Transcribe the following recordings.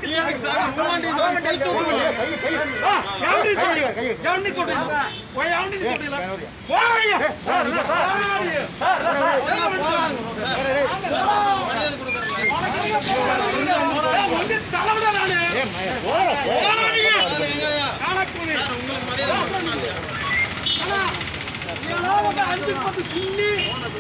அஞ்சு பத்து சுண்ணி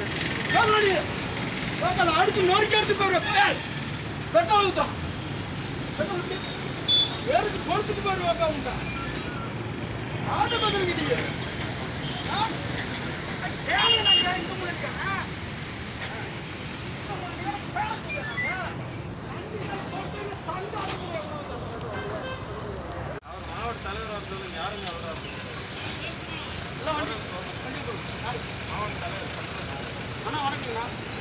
அடிச்சு நொறுக்கி எடுத்து போயிருவேன் பெட்ரோல் ஊத்தான் பெட்ரோல் ஊத்தி எடுத்து கொடுத்துட்டு போயிருவாங்க உங்க ஆட்டோ பக்கம் கிட்டீங்க அண்ணா வணக்கங்கண்ணா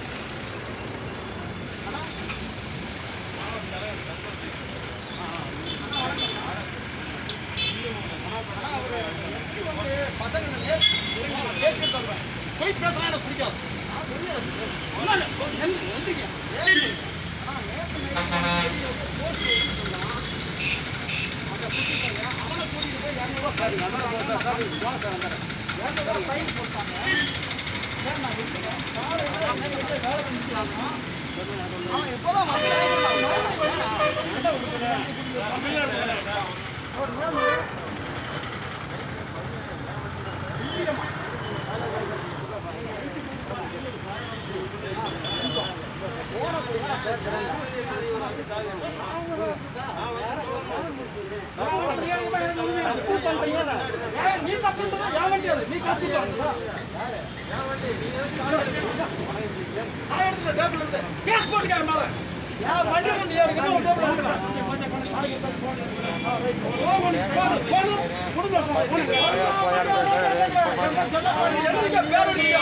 போய் பேசலாம் எனக்கு பிடிக்காது ஒண்ணும் இல்ல. எந்த- எந்தீங்க? ஏய். ஆனா, நேத்து night வெளிய ஒரு post வச்சிருந்தான். அங்க சுத்திட்டாங்க. அவனை கூட்டிட்டு போய் 200 ரூபாய் fine. 200 ரூபாய் fine போட்டாங்க. சரி, நான் விட்டுட்டேன். காலையில அன்னைக்கு வந்து வேலை செஞ்சுட்டாங்க. அவன் எப்போதான் நீ தப்புன்றது என் வண்டி அது நீ காசு கொடுத்தா? நான் எடுத்துட்ட டேபிள் இருந்து. கேஸ் போட்டுக்க என் மேல. என் வண்டி வந்து நீ எடுக்கணும், உன் டேபிள் எடுக்கணும். போடு, போடு, போடு. கொடுங்க, கொடுங்க. எழுதுங்க, பேர் எழுதுங்க.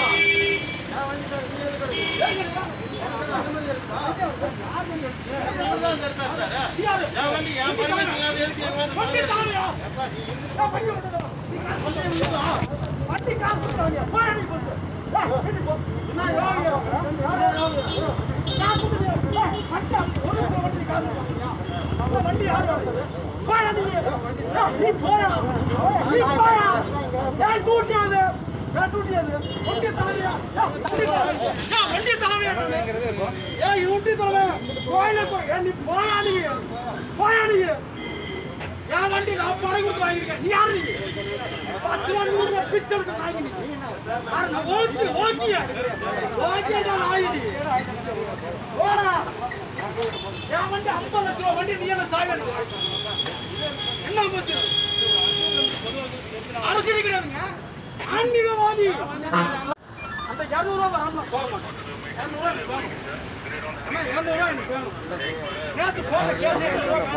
யாரு? வண்டி தலைமையா? ஏன் வண்டி ஓட்டுதா? நீ காசு கொடுத்தா? வண்டி காசு கொடுத்தா? போய் அடி போட்டு. ஏய், வீட்டுக்கு போ. நான் யோகியா? யாரு யோகியா? காசு கொடுத்தா? ஏய், வண்டி ஒரு நிமிஷம் வண்டி காசு கொடுத்தா? நம்ம வண்டி யாரு ஓட்டுறது? போய் அடி. ஏய், நீ போயா? நீ போயா? ஏன் டூட்டி அது? ஏன் டூட்டி அது? வண்டி தலைமையா? ஏய், வண்டி தலைமையா? ஏய், வண்டி தலைமையா? ஏய், வண்டி தலைமையா? கோயில போய் ஏய், நீ போயா நீ? போயா நீ? என் வண்டி நான் பணம் கொடுத்து வாங்கியிருக்கேன் நீ யாரு நீ பத்து ரூபா நூறு ரூபா பிச்சை எடுத்து வாங்கி நீ யாரு நான் ஓகே ஓகே ஓகே நான் ஆயிடி ஓடா என் வண்டி ஐம்பது லட்ச ரூபா வண்டி நீ என்ன சாகணும் என்ன போச்சு அரசியல் கிடையாதுங்க ஆன்மீகவாதி அந்த இரநூறுவா வராமல் போக மாட்டேன் இரநூறுவா எனக்கு வேணும் அண்ணா இரநூறுவா எனக்கு வேணும் நேற்று போன கேஸ்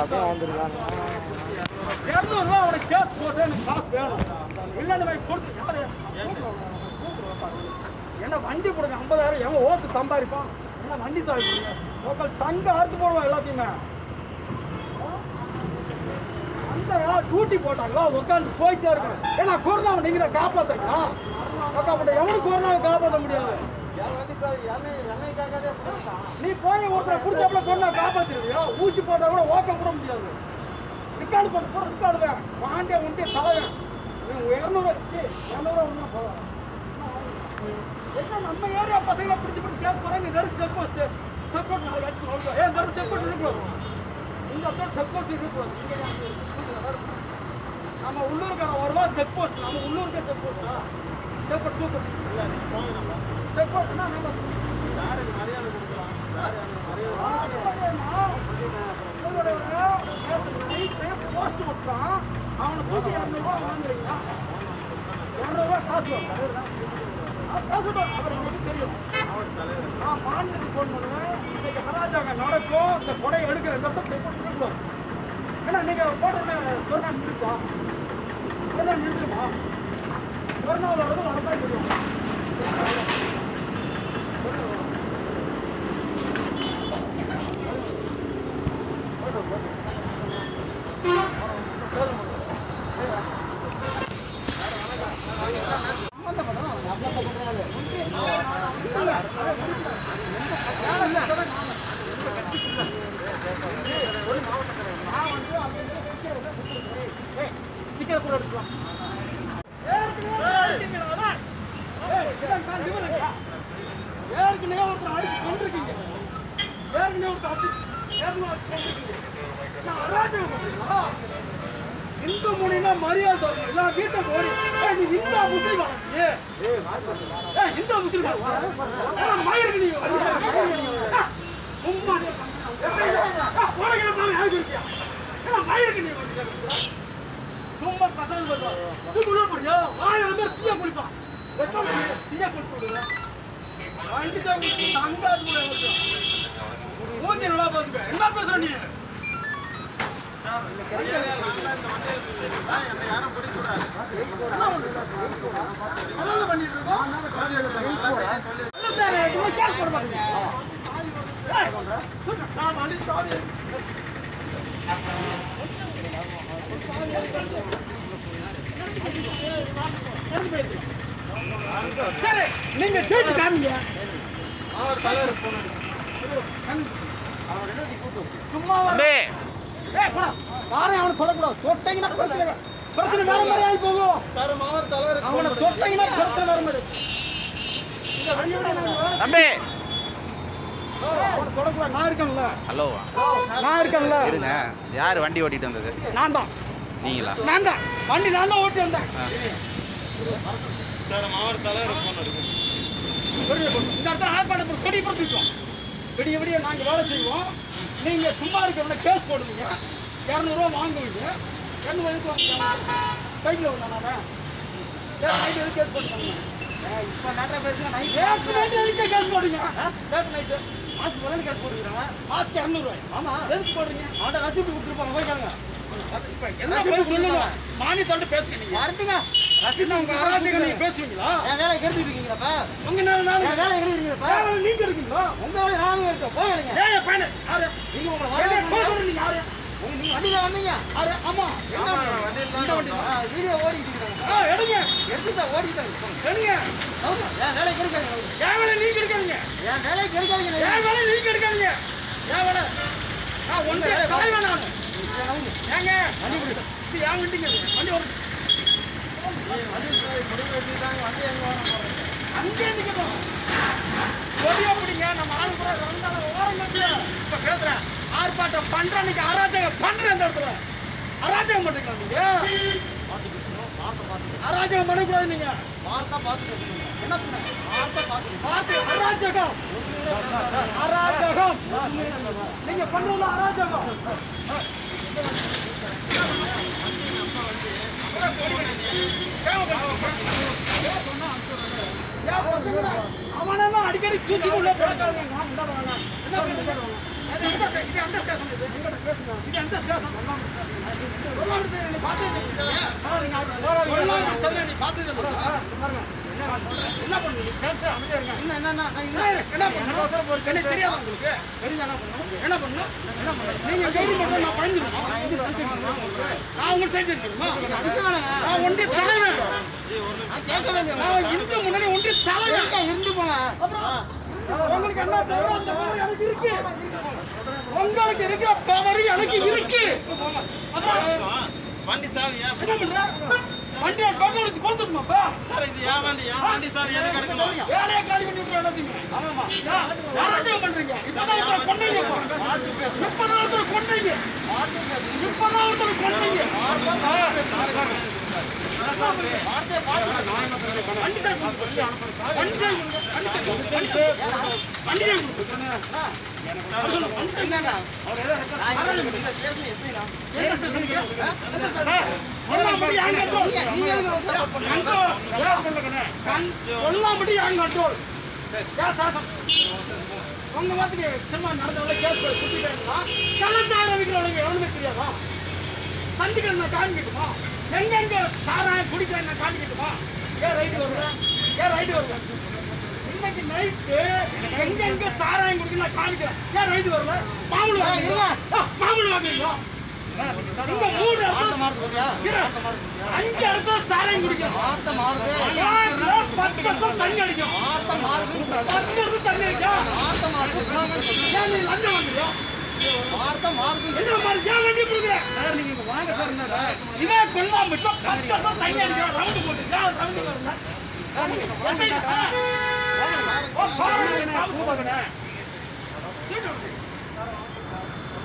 இரநூறுவா அவனை கேஸ் போட்டு எனக்கு காசு வேணும் இல்லைன்னு போய் கொடுத்து யாரு என்ன வண்டி கொடுங்க ஐம்பதாயிரம் எவன் ஓட்டு சம்பாதிப்பான் என்ன வண்டி சாவி கொடுங்க லோக்கல் சங்க அறுத்து போடுவோம் எல்லாத்தையுமே அந்த டூட்டி போட்டாங்களா உட்காந்து போயிட்டே இருக்கணும் ஏன்னா கொரோனாவை நீங்க தான் காப்பாத்துறீங்களா காப்பாற்ற எவனும் கொரோனாவை காப்பாற்ற முடியாது நீ போய் ஒருத்தரை குடிச்சாப்புல கொரோனா காப்பாத்திருவியா ஊசி போட்டா கூட ஓக்க கூட முடியாது ரிக்கார்டு பண்ண போற ரிக்கார்டு தான் வாண்டிய உண்டிய தலைவன் நீ இரநூறு இரநூறு ஒன்றா போதும் என்ன நம்ம ஏரியா பசங்களை பிடிச்சி பிடிச்சி கேஸ் போறாங்க இந்த இடத்து செக் போஸ்ட் செக் போஸ்ட் நாலு லட்சம் வாங்க ஏன் இந்த இடத்து செக் போஸ்ட் இருக்கக்கூடாது இந்த இடத்துல செக் போஸ்ட் இருக்கக்கூடாது இங்க ஏன் அங்க இருக்கு? நம்ம உள்ளூர்காரன் வருவா செக் போஸ்ட் நம்ம உள்ளூருக்கே செக் போஸ்டா செக் போஸ்ட் தூக்கம் செக் போஸ்ட்னா நம்ம போஸ்ட் விட்டான் அவனை தூக்கி இரநூறுவா வாங்குறீங்களா இரநூறுவா காசு வரும். காசு வரும். அப்புறம் எனக்கு தெரியும் நான் மாநிலத்துக்கு ஃபோன் பண்ணுவேன் இன்னைக்கு மகாராஜாங்க நடக்கும் இந்த கொடையை எடுக்கிற இந்த இடத்துல செக் போட்டு இருக்கணும் ஏன்னா நீங்க போடுற சொன்னா நின்றுச்சா சொன்னா நின்றுமா கொரோனாவில் வந்து நடத்தான் தெரியும் நான் அராஜகம் பண்றீங்களா? இந்து மொழினா மரியாதை தரணும் இல்ல வீட்டை ஓடி ஏய், நீ இந்தா முஸ்லீம் ஏ இந்தா முஸ்லீம் மயிருக்கு நீ ஆ, சும்மா உலகில போய் யாருக்கு இருக்கியா ஏன்னா மயிருக்கு நீ வந்து சும்மா கசால் வருவா இது உள்ள போறியா ஆயிரம் பேர் தீய குளிப்பான் வெட்டம் தீய குளிச்சு விடுங்க வண்டி தான் அங்காது கூட வருஷம் மூஞ்சி நல்லா பாத்துக்க என்ன பேசுற நீ அதான் பண்ணிட்டு இருக்கோம் அதான் சும்மா கேஸ் போட மாட்டீங்க ஏய், நான் வண்டி சாவி சரி நீங்க ஜெயிச்சு காமிங்க சும்மா வர தம்பி ஏய் போடா யாரையும் அவனை சொல்லக்கூடாது தொட்டீங்கன்னா பிரச்சனை பிரச்சனை வேற மாதிரி ஆகி போகும் அவனை தொட்டீங்கன்னா பிரச்சனை வேற மாதிரி இந்த வண்டியோட நாங்க வேற- தம்பி அவனை தொடக்கூடாது நான் இருக்கேன்ல ஹலோ நான் இருக்கேன்ல இருங்க யார் வண்டி ஓட்டிட்டு வந்தது நான் தான் நீங்களா நான் தான் வண்டி நான் தான் ஓட்டி வந்தேன் ஆ. புரியுது, புரியுது. இந்த இடத்துல ஆர்ப்பாட்டம் பண்ணி கொடி பிடிச்சிட்டோம் விடிய விடிய நாங்கள் வேலை செய்வோம் நீங்கள் சும்மா இருக்கிறவங்க கேஸ் போடுவீங்க இரநூறுவா வாங்குவீங்க ரெண்டு வயசுக்கு வாங்க பைக்கில் வந்தானே நைட்டு எதுக்கு கேஸ் போட்டுருக்காங்க இப்போ நேற்று பேசுனா நைட் நேற்று நைட்டு எதுக்கு கேஸ் போடுங்க நேற்று நைட்டு மாசம் முதல்ல கேஸ் போட்டுக்கிறாங்க மாசுக்கு இரநூறுவாய் ஆமா எதுக்கு போடுறீங்க அவன்கிட்ட ரசீப்ட் கொடுத்துருப்பாங்க போய் கேளுங்க இப்போ எல்லாம் போய் சொல்லணும் மானியத்தோட பேசுங்க நீங்கள் வரட்டுங்க என்ன உங்க அராஜகம் நீங்க பேசுவீங்களா என் வேலையை கெடுத்துட்டு இருக்கீங்களப்பா உங்க நேரம் நானு என் வேலையை கெடுத்துருக்கீங்களப்பா வேலை நீங்க இருக்கீங்களா உங்க வேலையை நானும் எடுத்தோம் போய் கேளுங்க ஏன் என் பையனை யாரு நீங்க உங்களை என்ன வரவே கோல் நீங்க யாரு உங்க நீங்க வண்டியில வந்தீங்க யாரு ஆமா என்ன இந்த வண்டி ஆ, வீடியோ ஓடிட்டு இருக்காங்க ஆ எடுங்க எடுத்துட்டா ஓடிட்டாங்க எடுங்க என் வேலையை கெடுக்காதீங்க என் வேலை நீங்க எடுக்காதீங்க என் வேலையை கெடுக்காதீங்க என் வேலை நீங்க எடுக்காதீங்க என் வேலை நான் ஒன்றிய தலைவன் நான் ஏங்க வண்டி கொடு இது என் வண்டிங்க இது. வண்டி ஒரு அங்கே நிக்கணும் கொடிய பிடிங்க நம்ம ஆளு கூட ரெண்டால ஓரம் கட்டில இப்ப பேசுறேன் ஆர்ப்பாட்டம் பண்ற அன்னைக்கு அராஜகம் பண்ற இந்த இடத்துல அராஜகம் பண்றீங்களா நீங்க அராஜகம் பண்ணக்கூடாது நீங்க பார்த்தா பார்த்து என்ன சொன்னாங்க பார்த்தா பார்த்து பார்த்து அராஜகம் அராஜகம் நீங்க பண்றது அராஜகம் அவனெல்லாம் அடிக்கடி தூக்கி உள்ள போடுறாங்க. நான் உள்ள வரேன். என்ன பண்ணுறது? இது எந்த ஸ்டே- இது எந்த ஸ்டேஷன் இது? இது எந்த ஸ்டேஷன்? பொருளாதாரத்தை நீ பார்த்தது இல்லையா? பொருளாதாரத்தை நீ பார்த்தது இல்லையா? என்ன பண்ணுவீங்க? என்ன என்ன என்ன நான் என்ன இரு, என்ன பண்ணணும்? எனக்கு தெரியாதா உங்களுக்கு? என்ன பண்ணணும்? நீங்க கவர்மெண்ட் நான் பயந்துருக்கணும். நான் உங்களுக்கு சைடு இருக்கணுமா? அடிக்க வேணாங்க நான் ஒன்றிய தலைவன் நான் கேட்க வேண்டிய நான் இந்து முன்னணி ஒன்றிய தலைவன் இருந்து போனேன் அப்புறம் உங்களுக்கு என்ன பவர் அந்த பவர் எனக்கு இருக்கு உங்களுக்கு இருக்கிற பவர் எனக்கு இருக்கு அப்புறம் வண்டி சாவி ஏன் என்ன பண்ற வண்டியை பெட்ரோலுக்கு கொடுத்துட்டுமாப்பா சார் இது ஏன் வண்டி ஏன் வண்டி சாவி எதுக்கு எடுக்கணும் வேலையை காலி பண்ணி விட்டு எல்லாத்தையுமே ஆமாமா அராஜகம் பண்றீங்க இப்பதான் ஒருத்தர் கொண்டீங்க இப்பதான் ஒருத்தர் கொண்டீங்க இப்பதான் ஒருத்தர் கொண்டீங்க வண்டி சார் கொடுத்து வண்டி சார் கொடுங்க. வண்டி சார் கொடுங்க. வண்டி சார் வண்டி சார் கொடுங்க. என்னண்ணா நான் இந்த ஸ்டேஷன் எஸ்ஐ தான் எந்த ஸ்டேஷனுக்கு? சார், கொல்லாம்பட்டி யான் கண்ட்ரோல். நீங்க நீங்க எதுக்கு வந்து support பண்றீங்க? கண்ட்ரோல். கண்- கொல்லாம்பட்டி யான் கண்ட்ரோல். ஏன் சாசம்? உங்க மாத்துக்கு சும்மா நடந்தவங்கள கேஸ் போய் குத்திட்டாங்களா? கள்ளச்சாராயம் விக்கிறவனுக்கு எவனுமே தெரியாதா? சந்திக்கணும் நான் காமிக்கட்டுமா? எங்கெங்க சாராயம் குடிக்கிறேன் நான் காமிக்கட்டுமா? ஏன் ரைடு வருவேன்? ஏன் ரைடு வருவேன்? இன்னைக்கு நைட்டு எங்கெங்க சாராயம் குடிக்க நான் காமிக்கிறேன் ஏன் ரைடு வரல மாமூல் வாங்குறீங்களா ஆ, மாமூல் வாங்குறீங்களா இந்த மூணு வார்த்தை இடத்துல மாறுது பாத்தியா? இரு. அஞ்சு இடத்துல சாராயம் குடிக்கிறோம் வார்த்தை மாறுது ஏன்ல பத்து இடத்துல தண்ணி அடிக்கும் வார்த்தை மாறுதுன்னு சொல்றேன். பத்து இடத்துல தண்ணி அடிக்கும் வார்த்தை மாறுது சொல்லாமன்னு சொல்றேன். ஏன் நீ லஞ்சம் வாங்குறியா வார்த்தை மாறுதுன்னு என்ன மாதிரி ஏன் வண்டி கொடுக்குற இதே கொல்லாம பத்து இடத்துல தண்ணி அடிக்கிறோம் ரவுண்டு போட்டு ஏன் ரவுண்டு வரல எஸ்ஐ தான். ஓ, பாருங்க, காமிச்சு பாருங்க.